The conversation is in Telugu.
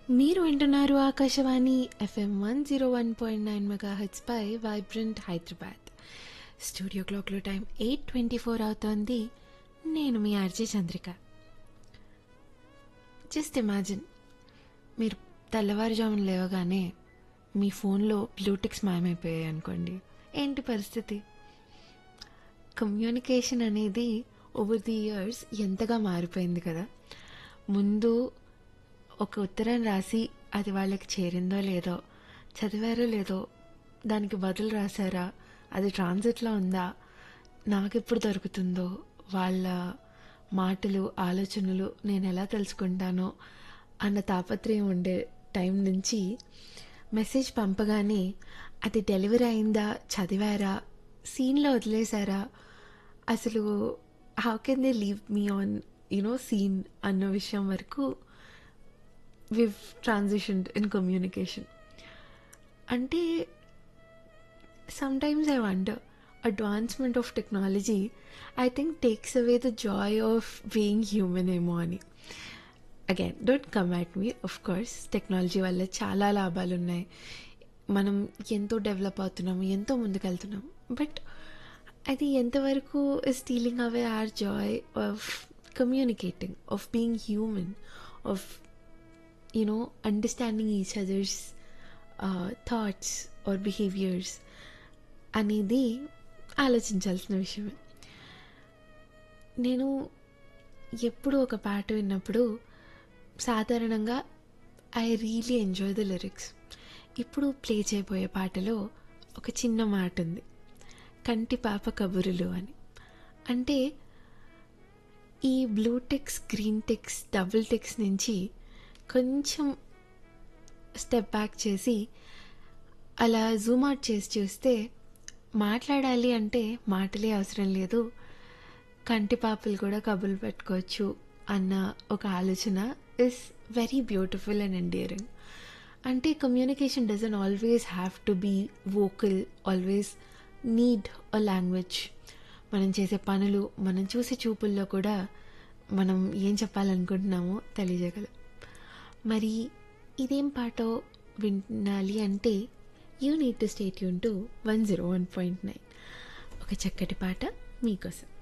మీరు వింటున్నారు Akashvani FM one zero one point nine mega పై వైబ్రెంట్ హైదరాబాద్ స్టూడియో క్లాక్లో టైం ఎయిట్ ట్వంటీ ఫోర్ అవుతోంది నేను మీ ఆర్జే చంద్రిక జస్ట్ ఇమాజిన్ మీరు తెల్లవారుజామున లేవగానే మీ ఫోన్లో బ్లూటిక్స్ మాయమైపోయాయి అనుకోండి ఏంటి పరిస్థితి కమ్యూనికేషన్ అనేది ఓవర్ ది ఇయర్స్ ఎంతగా మారిపోయింది కదా ముందు ఒక ఉత్తరం రాసి అది వాళ్ళకి చేరిందో లేదో చదివారో లేదో దానికి బదులు రాశారా అది ట్రాన్సిట్లో ఉందా నాకు ఎప్పుడు దొరుకుతుందో వాళ్ళ మాటలు ఆలోచనలు నేను ఎలా తెలుసుకుంటానో అన్న తాపత్రయం ఉండే టైం నుంచి మెసేజ్ పంపగానే అది డెలివరీ అయిందా చదివారా సీన్లో వదిలేశారా అసలు how can they leave me on you know scene అన్న విషయం వరకు వివ్ ట్రాన్సిషన్ ఇన్ కమ్యూనికేషన్ అంటే sometimes I wonder advancement of technology I think takes away the joy of being human ఏమో అని again don't come at me of course technology వల్ల చాలా లాభాలు ఉన్నాయి మనం ఎంతో డెవలప్ అవుతున్నాం ఎంతో ముందుకెళ్తున్నాం బట్ అది ఎంతవరకు stealing away or joy of communicating of being human of you know understanding each others thoughts or behaviors అనేది ఆలోచించాల్సిన విషయమే నేను ఎప్పుడు ఒక పాట విన్నప్పుడు సాధారణంగా I really enjoy the lyrics ఇప్పుడు ప్లే చేయబోయే పాటలో ఒక చిన్న మాట ఉంది కంటి పాప కబురులు అని అంటే ఈ blue texts green texts double texts నుంచి కొంచెం స్టెప్ బ్యాక్ చేసి అలా జూమ్ అవుట్ చేసి చూస్తే మాట్లాడాలి అంటే మాటలే అవసరం లేదు కంటి పాపలు కూడా కబుర్లు పెట్టుకోవచ్చు అన్న ఒక ఆలోచన is very beautiful and endearing అంటే communication doesn't always have to be vocal always need a language మనం చేసే పనులు మనం చూసే చూపుల్లో కూడా మనం ఏం చెప్పాలనుకుంటున్నామో తెలియజేయగలం మరి ఇదేం పాటో వినాలి అంటే యూ నీడ్ టు స్టేట్ యూన్ to one zero one point nine ఒక చక్కటి పాట మీకోసం